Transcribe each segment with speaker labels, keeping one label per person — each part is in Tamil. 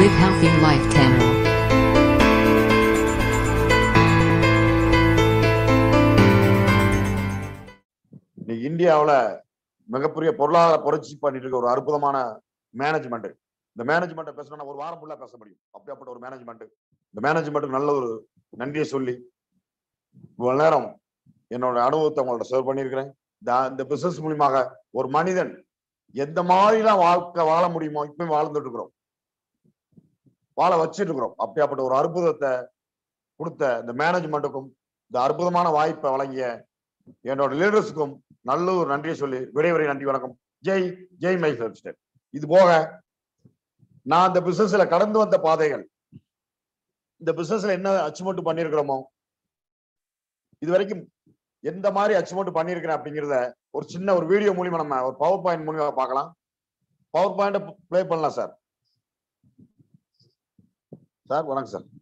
Speaker 1: Live Healthy Life Channel.
Speaker 2: இன்னைக்கு இந்தியாவுல மிகப்பெரிய பொருளாதார புரட்சி பண்ணிட்டு இருக்க ஒரு அற்புதமான மேனேஜ்மெண்ட் இந்த மேனேஜ்மெண்ட்டை பேசணும்னா ஒரு வாரம் ஃபுல்லா பேச முடியும் அப்படியாப்பட்ட ஒரு மேனேஜ்மெண்ட் இந்த மேனேஜ்மெண்ட்டுக்கு நல்ல ஒரு நன்றியை சொல்லி இவ்வளவு நேரம் என்னோட அனுபவத்தை உங்கள்ட்ட ஷேர் பண்ணியிருக்கிறேன் இந்த- இந்த பிசினஸ் மூலியமாக ஒரு மனிதன் எந்த மாதிரிலாம் வாழ்க்கை வாழ முடியுமோ இப்பயும் வாழ்ந்துட்டு இருக்கிறோம் வாழ வச்சிட்டு இருக்கிறோம் அப்படியாப்பட்ட ஒரு அற்புதத்தை கொடுத்த இந்த மேனேஜ்மெண்ட்டுக்கும் இந்த அற்புதமான வாய்ப்பை வழங்கிய என்னோட லீடர்ஸுக்கும் நல்ல ஒரு நன்றியை சொல்லி விரைவிரை நன்றி வணக்கம் ஜெய் ஜெய் மை ஸ்டேட் இது போக நான் இந்த பிசினஸ்ல கடந்து வந்த பாதைகள் இந்த பிசினஸ்ல என்ன அச்சீவ்மெண்ட் பண்ணிருக்கிறோமோ இது வரைக்கும் எந்த மாதிரி அச்சீவ்மெண்ட் பண்ணிருக்கிறேன் அப்படிங்கிறத ஒரு சின்ன ஒரு வீடியோ மூலியமா நம்ம ஒரு பவர் பாயிண்ட் மூலியமா பார்க்கலாம் பவர் பாயிண்ட் ப்ளே பண்ணலாம் சார் சார் வணக்கம் சார்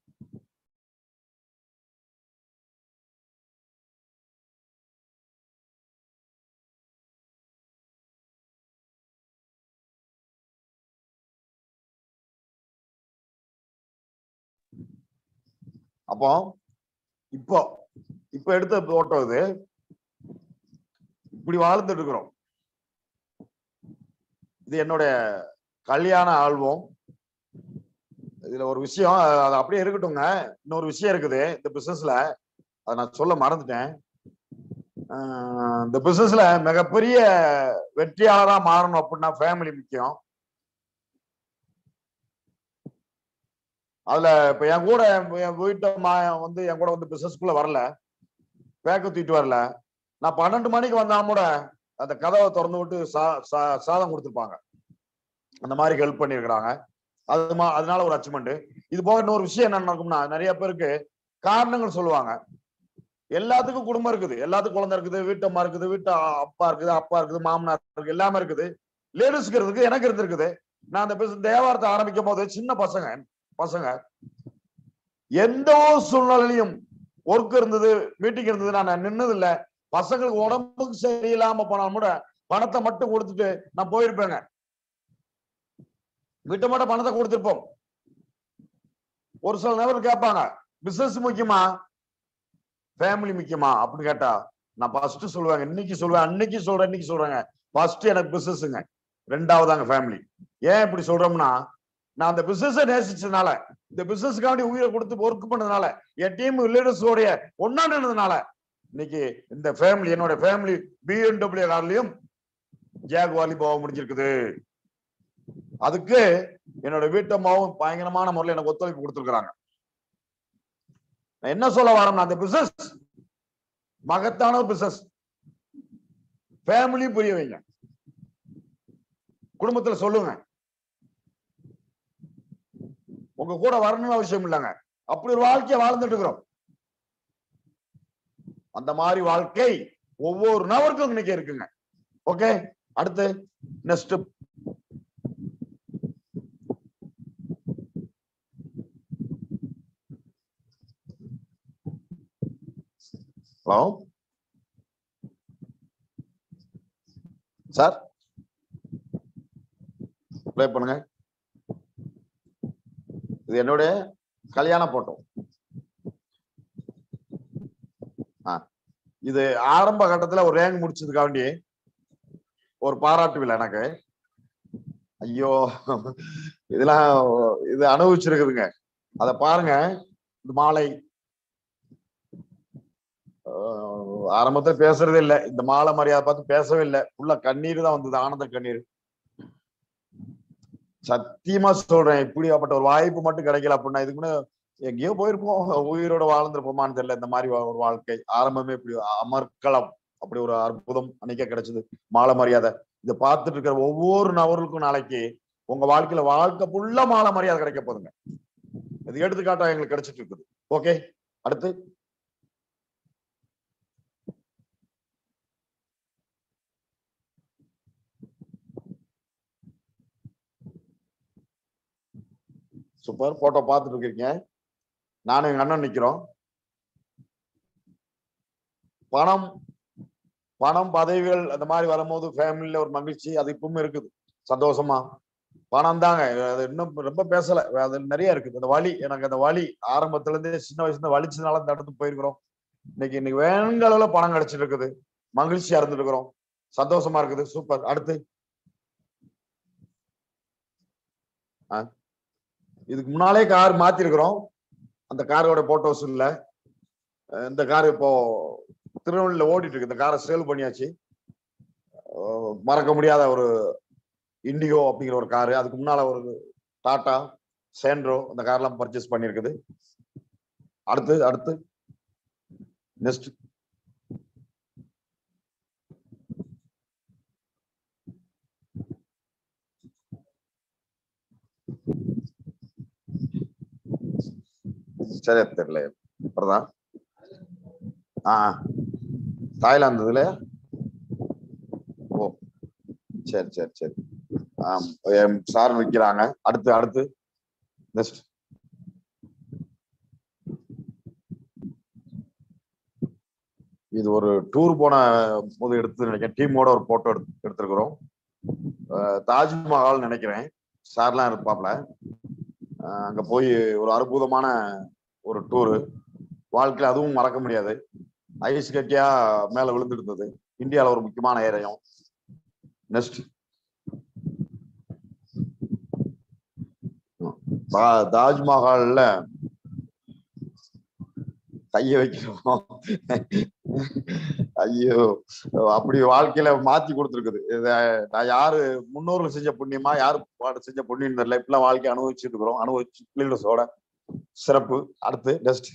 Speaker 2: அப்போ இப்போ இப்போ எடுத்த போட்டோ இது இப்படி வாழ்ந்துட்டு இருக்கிறோம் இது என்னுடைய கல்யாண ஆல்பம் இதுல ஒரு விஷயம் அது- அது அப்படியே இருக்கட்டுங்க இன்னொரு விஷயம் இருக்குது இந்த பிசினஸ்ல அதை நான் சொல்ல மறந்துட்டேன் ஆஹ் இந்த பிசினஸ்ல மிகப்பெரிய வெற்றியாளரா மாறணும் அப்படின்னா ஃபேமிலி முக்கியம் அதுல இப்ப என் கூட என் வீட்டு மா வந்து என் கூட வந்து பிசினஸ்க்குள்ள வரல பேக்க தூக்கிட்டு வரல நான் பன்னெண்டு மணிக்கு வந்தா கூட அந்த கதவை திறந்து விட்டு சா சா- சாதம் கொடுத்துருப்பாங்க அந்த மாதிரி ஹெல்ப் பண்ணியிருக்கிறாங்க அது மா அதனால ஒரு அச்சீவ்மெண்ட் இது போக இன்னொரு விஷயம் என்ன நடக்கும்னா நிறைய பேருக்கு காரணங்கள் சொல்லுவாங்க எல்லாத்துக்கும் குடும்பம் இருக்குது எல்லாத்துக்கும் குழந்தை இருக்குது வீட்டம்மா இருக்குது வீட்டு அ- அப்பா இருக்குது அப்பா இருக்குது மாமனார் இருக்கு எல்லாமே இருக்குது லேடிஸ்க்கு இருக்கு எனக்கு இருந்திருக்குது நான் அந்த business தேவாரத்தை ஆரம்பிக்கும் போது சின்ன பசங்க பசங்க எந்த ஒரு சூழ்நிலையிலும் ஒர்க் இருந்தது மீட்டிங் இருந்தது நான் நின்னது இல்ல பசங்களுக்கு உடம்புக்கு சரியில்லாம போனாலும் கூட பணத்தை மட்டும் கொடுத்துட்டு நான் போயிருப்பேங்க வீட்டை மட்டும் பணத்தை கொடுத்துருப்போம் ஒரு சில நபர் கேட்பாங்க பிசினஸ் முக்கியமா ஃபேமிலி முக்கியமா அப்படின்னு கேட்டா நான் ஃபர்ஸ்ட் சொல்லுவேங்க இன்னைக்கு சொல்லுவேன் அன்னைக்கு சொல்றேன் இன்னைக்கு சொல்றேங்க ஃபர்ஸ்ட் எனக்கு பிசினஸ்ங்க ரெண்டாவதாங்க ஃபேமிலி ஏன் இப்படி சொல்றோம்னா நான் அந்த பிசினஸை நேசிச்சதுனால இந்த பிசினஸ்க்காண்டி உயிரை கொடுத்து ஒர்க் பண்ணதுனால என் டீம் லீடர்ஸோடைய ஒன்னா நின்றதுனால இன்னைக்கு இந்த ஃபேமிலி என்னோட ஃபேமிலி பிஎன்டபிள்யூ கார்லயும் ஜாகுவாலி போக முடிஞ்சிருக்குது அதுக்கு என்னோட வீட்டம்மாவும் பயங்கரமான முறையில் எனக்கு ஒத்துழைப்பு கொடுத்துருக்காங்க நான் என்ன சொல்ல வரேன்னா அந்த பிசினஸ் மகத்தான பிசினஸ் ஃபேமிலியும் புரிய வைங்க குடும்பத்துல சொல்லுங்க உங்க கூட வரணும்னு அவசியம் இல்லைங்க அப்படி ஒரு வாழ்க்கையை வாழ்ந்துட்டு இருக்கிறோம் அந்த மாதிரி வாழ்க்கை ஒவ்வொரு நபருக்கும் இன்னைக்கு இருக்குங்க ஓகே அடுத்து நெக்ஸ்ட் ஹலோ சார் ப்ளே பண்ணுங்க இது என்னுடைய கல்யாண போட்டோ ஆ இது ஆரம்ப கட்டத்துல ஒரு ரேங்க் முடிச்சதுக்காண்டி ஒரு பாராட்டு விழா எனக்கு ஐயோ இதெல்லாம் இது அனுபவிச்சிருக்குதுங்க அத பாருங்க இந்த மாலை ஆஹ் ஆரம்பத்துல பேசுறதே இல்ல இந்த மாலை மரியாதை பார்த்து பேசவே இல்லை ஃபுல்லா கண்ணீர் தான் வந்தது ஆனந்த கண்ணீர் சத்தியமா சொல்றேன் இப்படியாப்பட்ட ஒரு வாய்ப்பு மட்டும் கிடைக்கல அப்படின்னா இதுக்கு முன்ன எங்கேயோ போயிருப்போம் உயிரோட வாழ்ந்துருப்போமான்னு தெரியல இந்த மாதிரி வா- ஒரு வாழ்க்கை ஆரம்பமே இப்படி அமர்க்களம் அப்படி ஒரு அற்புதம் அன்னைக்கே கிடைச்சது மாலை மரியாதை இதை பார்த்துட்டு இருக்கிற ஒவ்வொரு நபர்களுக்கும் நாளைக்கு உங்க வாழ்க்கையில வாழ்க்கை ஃபுல்லா மாலை மரியாதை கிடைக்க போதுங்க இது எடுத்துக்காட்டா எங்களுக்கு கிடைச்சிட்டு இருக்குது ஓகே அடுத்து சூப்பர் போட்டோ பார்த்துட்டு இருக்கீங்க நானும் எங்க அண்ணன் நிக்கிறோம் பணம் பணம் பதவிகள் அந்த மாதிரி வரும்போது ஃபேமிலில ஒரு மகிழ்ச்சி அது இப்பவும் இருக்குது சந்தோஷமா பணம் தாங்க அது இன்னும் ரொம்ப பேசல அது நிறைய இருக்குது அந்த வலி எனக்கு அந்த வலி ஆரம்பத்துல இருந்தே சின்ன வயசுல இருந்து வலிச்சதுனால தடுத்து போயிருக்கிறோம் இன்னைக்கு இன்னைக்கு வேணுங்க அளவுல பணம் கிடைச்சிட்டு இருக்குது மகிழ்ச்சியா இருந்துட்டு இருக்கிறோம் சந்தோஷமா இருக்குது சூப்பர் அடுத்து ஆ. இதுக்கு முன்னாலே கார் மாத்திருக்கிறோம் அந்த காரோட போட்டோஸ் இல்ல அஹ் இந்த கார் இப்போ திருநெல்வேலியில ஓடிட்டு இருக்கு இந்த காரை சேல் பண்ணியாச்சு அஹ் மறக்க முடியாத ஒரு இண்டிகோ அப்படிங்கிற ஒரு காரு அதுக்கு முன்னால ஒரு டாடா சேண்ட்ரோ அந்த கார்லாம் பர்ச்சேஸ் பண்ணியிருக்குது அடுத்து அடுத்து நெக்ஸ்ட் சரியா தெரியல அப்புறம் ஆ தாய்லாந்து இதுல ஓ சரி சரி சரி ஆம் எம் சார் நிக்கிறாங்க அடுத்து அடுத்து நெக்ஸ்ட் இது ஒரு டூர் போன போது எடுத்து நினைக்கிறேன் டீமோட ஒரு போட்டோ எடுத்து எடுத்திருக்கிறோம் அஹ் தாஜ்மஹால் நினைக்கிறேன் சார்லாம் இருப்பாப்ல அஹ் அங்க போய் ஒரு அற்புதமான ஒரு டூரு வாழ்க்கையில அதுவும் மறக்க முடியாது ஐஸ் கட்டியா மேல விழுந்துட்டு இருந்தது இந்தியால ஒரு முக்கியமான ஏரியம் நெக்ஸ்ட் தாஜ்மஹால்ல கைய வைக்கிறோம் ஐயோ அப்படி வாழ்க்கையில மாத்தி கொடுத்துருக்குது இத நான் யாரு முன்னோர்கள் செஞ்ச புண்ணியமா யாரு பாடு செஞ்ச புண்ணியம் தெரியல இப்பெல்லாம் வாழ்க்கை அனுபவிச்சுட்டு இருக்கிறோம் அனுபவிச்சு பிள்ளைகளோட சிறப்பு அடுத்து நெக்ஸ்ட்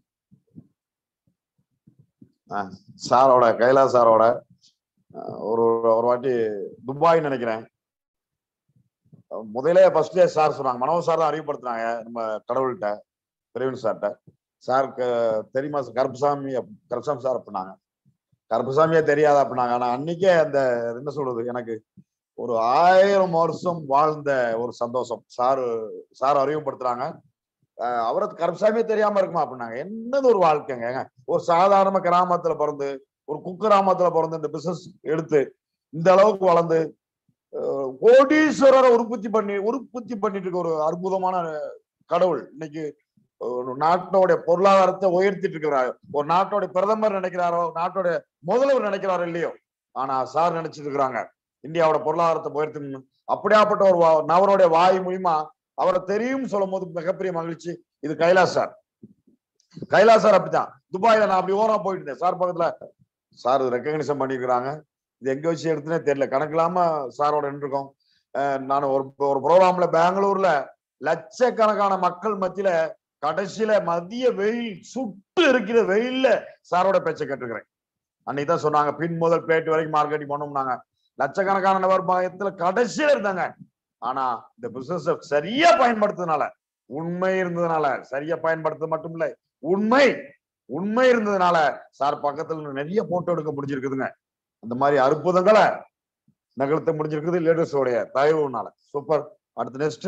Speaker 2: சாரோட கைலாஸ் சாரோட அஹ், ஒரு ஒரு வாட்டி துபாய் நினைக்கிறேன் அஹ், முதலே ஃபர்ஸ்டே சார் சொன்னாங்க மனோஜ் சார் தான் அறிவுப்படுத்தினாங்க நம்ம கடவுள்கிட்ட பிரவீன் சார்கிட்ட சாருக்கு தெரியுமா சார் கருப்புசாமி அப்- கருப்புசாமி சார் அப்படின்னாங்க கருப்புசாமியே தெரியாத அப்படின்னாங்க ஆனா அன்னைக்கே அந்த என்ன சொல்றது எனக்கு ஒரு ஆயிரம் வருஷம் வாழ்ந்த ஒரு சந்தோஷம் சாரு சார் அறிவுப்படுத்துறாங்க அஹ் அவரை கருப்புசாமியே தெரியாம இருக்குமா அப்படின்னாங்க என்னது ஒரு வாழ்க்கைங்க ஒரு சாதாரண கிராமத்துல பிறந்து ஒரு குக்கிராமத்துல பிறந்து இந்த பிசினஸ் எடுத்து இந்த அளவுக்கு வளர்ந்து அஹ் கோடீஸ்வரரை உற்பத்தி பண்ணி உற்பத்தி பண்ணிட்டு இருக்க ஒரு அற்புதமான கடவுள் இன்னைக்கு ஒரு நாட்டோட பொருளாதாரத்தை உயர்த்திட்டு இருக்கிறாரு ஒரு நாட்டோட பிரதமர் நினைக்கிறாரோ நாட்டோட முதல்வர் நினைக்கிறாரோ இல்லையோ ஆனா சார் நினைச்சிட்டு இருக்கிறாங்க இந்தியாவோட பொருளாதாரத்தை உயர்த்தணும் அப்படியாப்பட்ட ஒரு வா- நபருடைய வாய் மூலியமா அவரை தெரியும் சொல்லும் போது மிகப்பெரிய மகிழ்ச்சி இது கைலாஸ் சார் கைலாஸ் சார் அப்படித்தான் துபாயில நான் அப்படி ஓரமா போயிட்டு இருந்தேன் சார் பக்கத்துல சார் ரெக்கக்னிஷன் பண்ணிருக்கிறாங்க இது எங்க வச்சு எடுத்துனே தெரியல கணக்கு இல்லாம சாரோட நின்றுருக்கோம் நான் ஒரு ஒரு ப்ரோக்ராம்ல பெங்களூர்ல லட்சக்கணக்கான மக்கள் மத்தியில கடைசியில மதிய வெயில் சுட்டு இருக்கிற வெயில்ல சாரோட பேச்சை கேட்டிருக்கிறேன் அன்னைக்கு தான் சொன்னாங்க பின் முதல் பேட்டு வரைக்கும் மார்க்கெட்டிங் பண்ணோம்னாங்க லட்சக்கணக்கான நபர் பயத்துல கடைசியில இருந்தாங்க ஆனா இந்த பிசினஸ் சரியா பயன்படுத்துறதுனால உண்மை இருந்ததுனால சரியா பயன்படுத்துறது மட்டும் இல்ல உண்மை உண்மை இருந்ததுனால சார் பக்கத்துல நிறைய போட்டோ எடுக்க முடிஞ்சிருக்குதுங்க அந்த மாதிரி அற்புதங்களை நிகழ்த்த முடிஞ்சிருக்குது லேடர்ஸோடைய தயவுனால சூப்பர் அடுத்து நெக்ஸ்ட்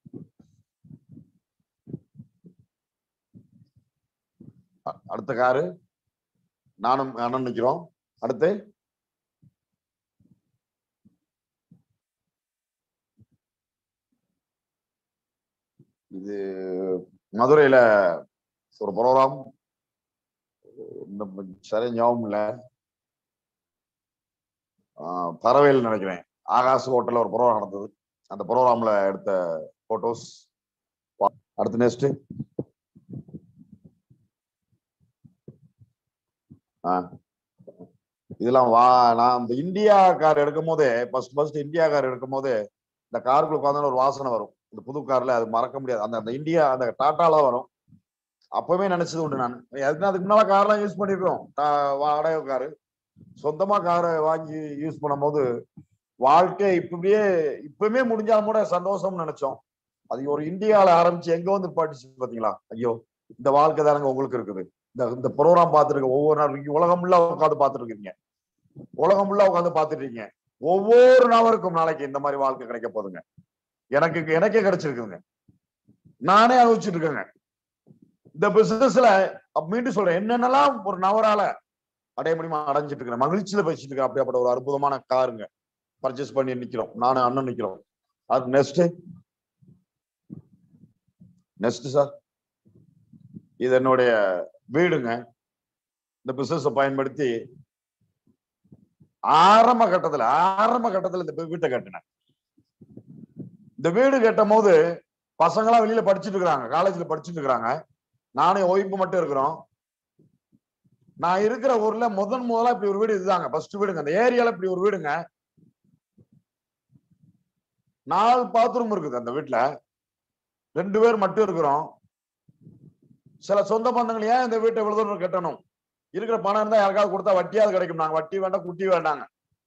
Speaker 2: அடுத்த காரு நானும் அண்ணன் நிக்கிறோம் அடுத்து இது மதுரையில ஒரு ப்ரோக்ராம் சரி ஞாபகம் இல்ல ஆஹ் பறவையில் நினைக்கிறேன் ஆகாஷ் ஹோட்டல்ல ஒரு ப்ரோக்ராம் நடந்தது அந்த ப்ரோக்ராம்ல எடுத்த போட்டோஸ் அடுத்து நெக்ஸ்ட் இதெல்லாம் வா நான் இந்த இந்தியா கார் எடுக்கும் போதே ஃபர்ஸ்ட் ஃபர்ஸ்ட் இந்தியா கார் எடுக்கும் போதே இந்த காருக்குள்ள உட்காந்து ஒரு வாசனை வரும் இந்த புது கார்ல அது மறக்க முடியாது அந்த அந்த இந்தியா அந்த டாட்டால வரும் அப்பவே நினைச்சது உண்டு நான் எதுக்கு அதுக்கு முன்னால கார்லாம் யூஸ் பண்ணிருக்கோம் டா- வாடகை காரு சொந்தமா காரை வாங்கி யூஸ் பண்ணும்போது வாழ்க்கை இப்படியே இப்பவுமே முடிஞ்சாலும் கூட சந்தோஷம்னு நினைச்சோம் அது ஒரு இந்தியால ஆரம்பிச்சு எங்க வந்து பாட்டுச்சு பாத்தீங்களா ஐயோ இந்த வாழ்க்கை தானங்க உங்களுக்கு இருக்குது இந்த இந்த ப்ரோக்ராம் பார்த்துருக்க ஒவ்வொரு நாள் இங்க உலகம் ஃபுல்லா உட்காந்து பார்த்துட்டு இருக்கீங்க உலகம் ஃபுல்லா உட்காந்து பார்த்துட்டு இருக்கீங்க ஒவ்வொரு நபருக்கும் நாளைக்கு இந்த மாதிரி வாழ்க்கை கிடைக்க போதுங்க எனக்கு எனக்கே கிடைச்சிருக்குங்க நானே அனுபவிச்சுட்டு இருக்கேங்க இந்த பிசினஸ்ல மீண்டும் சொல்றேன் என்னென்னலாம் ஒரு நபரால அடைய முடியுமா அடைஞ்சிட்டு இருக்கிறேன் மகிழ்ச்சியில பேசிட்டு இருக்கேன் அப்படியாப்பட்ட ஒரு அற்புதமான காருங்க பர்ச்சேஸ் பண்ணி நிக்கிறோம் நானும் அண்ணன் நிக்கிறோம் அது நெக்ஸ்ட் நெக்ஸ்ட் சார் இது என்னுடைய வீடுங்க இந்த பிசினஸ் பயன்படுத்தி ஆரம்ப கட்டத்துல ஆரம்ப கட்டத்துல இந்த வீட்டை கட்டினேன் இந்த வீடு கட்டும் போது பசங்களாம் வெளியில படிச்சுட்டு இருக்கிறாங்க காலேஜ்ல படிச்சுட்டு இருக்கிறாங்க நானும் ஒய்ஃபு மட்டும் இருக்கிறோம் நான் இருக்கிற ஊர்ல முதன் முதலா இப்படி ஒரு வீடு இதுதாங்க ஃபர்ஸ்ட் வீடுங்க அந்த ஏரியால இப்படி ஒரு வீடுங்க நாலு பாத்ரூம் இருக்குது அந்த வீட்டுல ரெண்டு பேர் மட்டும் இருக்கிறோம் சில சொந்த பந்தங்கள் ஏன் இந்த வீட்டை இவ்வளவு தூரம் கட்டணும் இருக்கிற பணம் இருந்தா யாருக்காவது கொடுத்தா வட்டியாவது கிடைக்கும் நாங்க வட்டி வேண்டாம் குட்டி வேண்டாங்க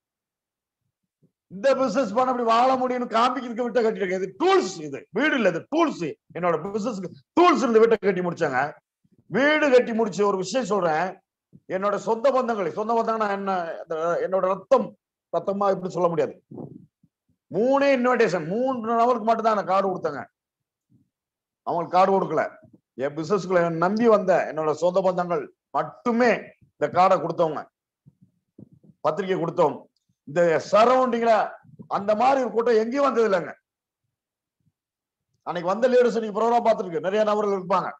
Speaker 2: இந்த பிசினஸ் பண்ண அப்படி வாழ முடியும்னு காமிக்கிறதுக்கு வீட்டை கட்டிருக்கேன் இது டூல்ஸ் இது வீடு இல்ல இது டூல்ஸ் என்னோட பிசினஸ் டூல்ஸ் இந்த வீட்டை கட்டி முடிச்சாங்க வீடு கட்டி முடிச்சு ஒரு விஷயம் சொல்றேன் என்னோட சொந்த பந்தங்களை சொந்த பந்தங்கள் என்ன அந்த- என்னோட ரத்தம் ரத்தமா இப்படி சொல்ல முடியாது மூணே இன்விடேஷன் மூன்று நபருக்கு மட்டும் தான் அந்த கார்டு கொடுத்தாங்க அவங்களுக்கு கார்டு கொடுக்கல என் பிசினஸ்குள்ள நம்பி வந்த என்னோட சொந்த பந்தங்கள் மட்டுமே இந்த கார்டை கொடுத்தவங்க பத்திரிக்கை கொடுத்தோம் இந்த சரௌண்டிங்ல அந்த மாதிரி ஒரு கூட்டம் எங்கேயும் வந்தது இல்லைங்க அன்னைக்கு வந்த லீடர்ஸ் நீங்க ப்ரோக்ராம் பார்த்துருக்கு நிறைய நபர்கள் இருப்பாங்க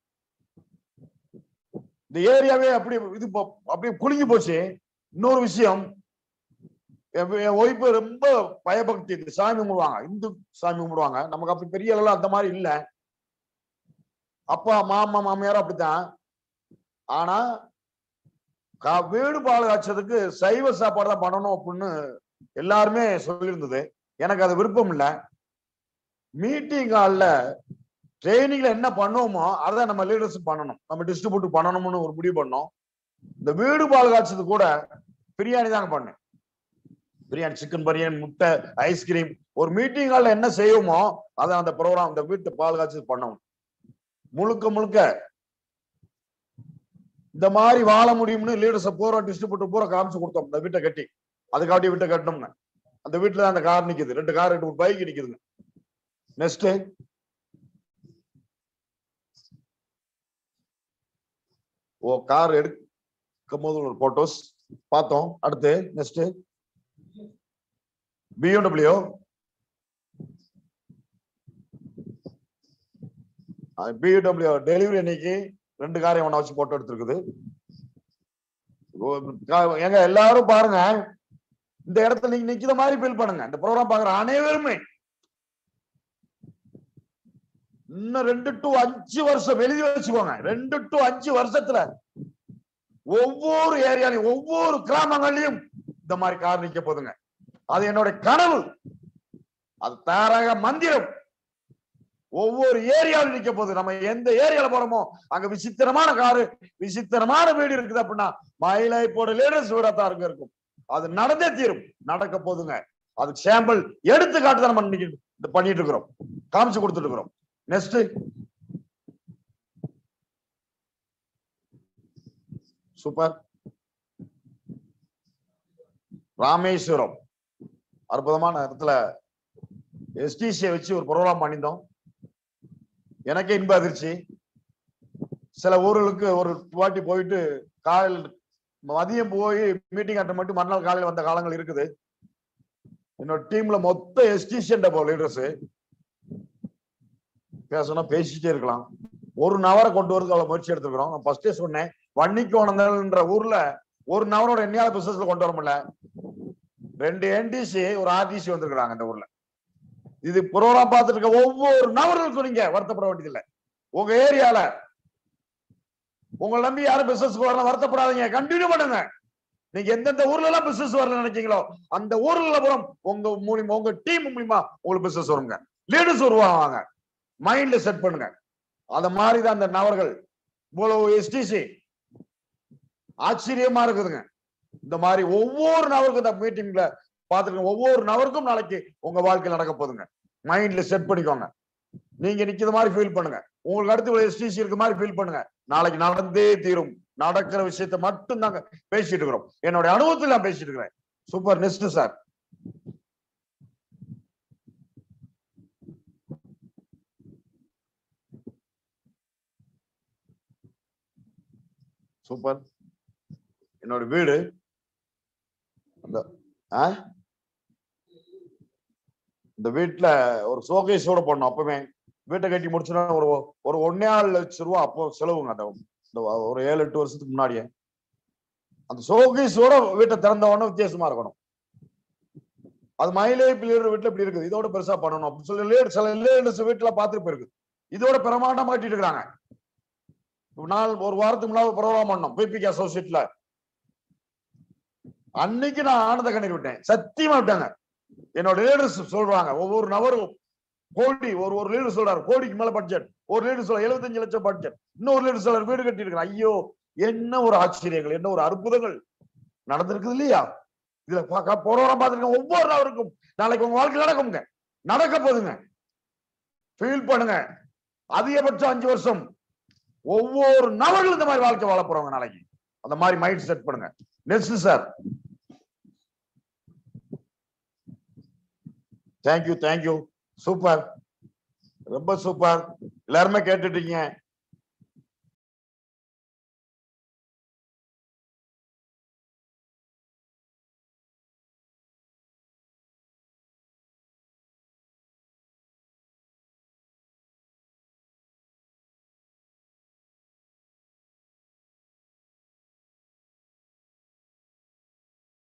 Speaker 2: இந்த ஏரியாவே அப்படி இது போ- அப்படியே குலுங்கி போச்சு இன்னொரு விஷயம் என் என் ஒய்ஃபு ரொம்ப பயபக்தி இது சாமி கும்பிடுவாங்க இந்து சாமி கும்பிடுவாங்க நமக்கு அப்படி பெரிய அளவுல அந்த மாதிரி இல்ல அப்பா மாமா மாமியாரும் அப்படித்தான் ஆனா கா- வீடு பால் காய்ச்சதுக்கு சைவ சாப்பாடு தான் பண்ணணும் அப்படின்னு எல்லாருமே சொல்லியிருந்தது எனக்கு அது விருப்பம் இல்ல மீட்டிங் ஹால்ல ட்ரைனிங்ல என்ன பண்ணுவோமோ அதை நம்ம லீடர்ஸ் பண்ணணும் நம்ம டிஸ்ட்ரிபியூட் பண்ணணும்னு ஒரு முடிவு பண்ணோம் இந்த வீடு பால் காய்ச்சது கூட பிரியாணி தாங்க பண்ணேன் பிரியாணி சிக்கன் பிரியாணி முட்டை ஐஸ்கிரீம் ஒரு மீட்டிங் ஹால்ல என்ன செய்வோமோ அதை அந்த ப்ரோக்ராம் இந்த வீட்டு பால் காய்ச்சது பண்ணணும் முழுக்க முழுக்க இந்த மாதிரி வாழ முடியும்னு லீடர்ஸ் பூரா டிஸ்ட்ரிபியூட்டர் பூரா காமிச்சு கொடுத்தோம் இந்த வீட்டை கட்டி அதுக்காட்டி வீட்டை கட்டணும்ங்க அந்த வீட்டுல தான் அந்த கார் நிக்குது ரெண்டு கார் ரெண்டு பைக் நிக்குதுங்க நெக்ஸ்ட் ஓ கார் எடுக்கும் போது ஒரு போட்டோஸ் பார்த்தோம் அடுத்து நெக்ஸ்ட் பிஎம்டபிள்யூ பியூடபிள்யூ டெலிவரி அன்னைக்கு ரெண்டு காரையும் ஒண்ணா வச்சு போட்டோ எடுத்திருக்குது ஓ, கா- ஏங்க எல்லாரும் பாருங்க இந்த இடத்துல நீங்க நிக்கிற மாதிரி ஃபீல் பண்ணுங்க இந்த ப்ரோக்ராம் பாக்குற அனைவருமே இன்னும் ரெண்டு டு அஞ்சு வருஷம் எழுதி வச்சுக்கோங்க ரெண்டு டு அஞ்சு வருஷத்துல ஒவ்வொரு ஏரியாலையும் ஒவ்வொரு கிராமங்கள்லயும் இந்த மாதிரி கார் நிக்க போதுங்க அது என்னோட கனவு அது தாராக மந்திரம் ஒவ்வொரு ஏரியாவில் நிக்க போகுது நம்ம எந்த ஏரியால போறோமோ அங்க விசித்திரமான காரு விசித்திரமான வீடு இருக்குது அப்படின்னா மயிலை போட லேடர்ஸ் வீடாத்தான் அங்க இருக்கும் அது நடந்தே தீரும் நடக்க போதுங்க அதுக்கு சாம்பிள் எடுத்துக்காட்டு தான் நம்ம இன்னைக்கு இது பண்ணிட்டு இருக்கிறோம் காமிச்சு கொடுத்துட்டு இருக்கிறோம் நெக்ஸ்ட் சூப்பர் ராமேஸ்வரம் அற்புதமான இடத்துல எஸ்டிசியை வச்சு ஒரு ப்ரோக்ராம் பண்ணியிருந்தோம் எனக்கே இன்ப அதிர்ச்சி சில ஊர்களுக்கு ஒரு வாட்டி போயிட்டு காலையில் மதியம் போய் மீட்டிங் அட்டன் மட்டும் மறுநாள் காலையில் வந்த காலங்கள் இருக்குது என்னோட டீம்ல மொத்த எஸ்டிசியன் டப்போ லீடர்ஸ் பேசணும் பேசிட்டே இருக்கலாம் ஒரு நவரை கொண்டு வரதுக்கு அவ்வளவு முயற்சி எடுத்துக்கிறோம் நான் ஃபர்ஸ்டே சொன்னேன் வன்னிக்கோணந்தல்ன்ற ஊர்ல ஒரு நவரோட எண்ணியால பிசினஸ்ல கொண்டு வர முடியல ரெண்டு என்டிசி ஒரு ஆர்டிசி வந்திருக்கிறாங்க இந்த ஊர்ல இது ப்ரோக்ராம் பார்த்துட்டு இருக்க ஒவ்வொரு நபர்களுக்கும் நீங்க வருத்தப்பட வேண்டியதில்லை உங்க ஏரியால உங்களை நம்பி யாரும் பிசினஸ்க்கு வரணும் வருத்தப்படாதீங்க கண்டினியூ பண்ணுங்க நீங்க எந்தெந்த ஊர்ல எல்லாம் பிசினஸ் வரல நினைச்சீங்களோ அந்த ஊர்ல புறம் உங்க மூலியமா உங்க டீம் மூலியமா உங்களுக்கு பிசினஸ் வருங்க லீடர்ஸ் வருவாங்க மைண்ட்ல செட் பண்ணுங்க அத மாதிரிதான் அந்த நபர்கள் இவ்வளவு எஸ்டிசி ஆச்சரியமா இருக்குதுங்க இந்த மாதிரி ஒவ்வொரு நபருக்கும் இந்த மீட்டிங்ல பாத்துருங்க ஒவ்வொரு நபருக்கும் நாளைக்கு உங்க வாழ்க்கை நடக்க போகுதுங்க மைண்ட்ல செட் பண்ணிக்கோங்க நீங்க நிக்கிற மாதிரி ஃபீல் பண்ணுங்க உங்களுக்கு அடுத்து எஸ்டிசி இருக்க மாதிரி ஃபீல் பண்ணுங்க நாளைக்கு நடந்தே தீரும் நடக்கிற விஷயத்த மட்டும் தாங்க பேசிட்டு இருக்கிறோம் என்னுடைய அனுபவத்தில் நான் பேசிட்டு இருக்கிறேன் சூப்பர் நெக்ஸ்ட் சார் சூப்பர் என்னோட வீடு அந்த ஆ? இந்த வீட்டுல ஒரு சோகேஸோட போடணும் அப்பவே வீட்டை கட்டி முடிச்சுனா ஒரு ஒரு ஒன்னே ஆறு லட்சம் ரூபா அப்போ செலவுங்க அந்த இந்த ஒரு ஏழு எட்டு வருஷத்துக்கு முன்னாடியே அந்த சோகேஸோட வீட்டை திறந்த உடனே வித்தியாசமா இருக்கணும் அது மயிலே பிள்ளையோட வீட்டுல இப்படி இருக்குது இதோட பெருசா பண்ணணும் அப்படின்னு சொல்லி லேட் சில லேடிஸ் வீட்டுல பார்த்துட்டு போயிருக்கு இதோட பிரமாண்டமா கட்டிட்டு இருக்காங்க இப்ப நாள் ஒரு வாரத்துக்கு முன்னாடி ப்ரோக்ராம் பண்ணோம் பிபிகே அசோசியேட்ல அன்னைக்கு நான் ஆனந்த கண்ணீர் விட்டேன் சத்தியமா விட்டாங்க என்னோட லீடர்ஸ் சொல்றாங்க ஒவ்வொரு நபரும் கோடி ஒரு ஒரு லீடர் சொல்றாரு கோடிக்கு மேல பட்ஜெட் ஒரு லீடர் சொல்ல எழுபத்தஞ்சு லட்சம் பட்ஜெட் இன்னொரு லீடர் சொல்றாரு வீடு கட்டி இருக்கிறான் ஐயோ என்ன ஒரு ஆச்சரியங்கள் என்ன ஒரு அற்புதங்கள் நடந்திருக்குது இல்லையா இதுல போறவரம் பார்த்துருக்கோம் ஒவ்வொரு நபருக்கும் நாளைக்கு உங்க வாழ்க்கை நடக்குங்க நடக்க போகுதுங்க ஃபீல் பண்ணுங்க அதிகபட்சம் அஞ்சு வருஷம் ஒவ்வொரு நபர்களும் இந்த மாதிரி வாழ்க்கை வாழ போறவங்க நாளைக்கு அந்த மாதிரி மைண்ட் செட் பண்ணுங்க next sir thank you thank you super ரொம்ப சூப்பர் எல்லாருமே கேட்டுட்டீங்க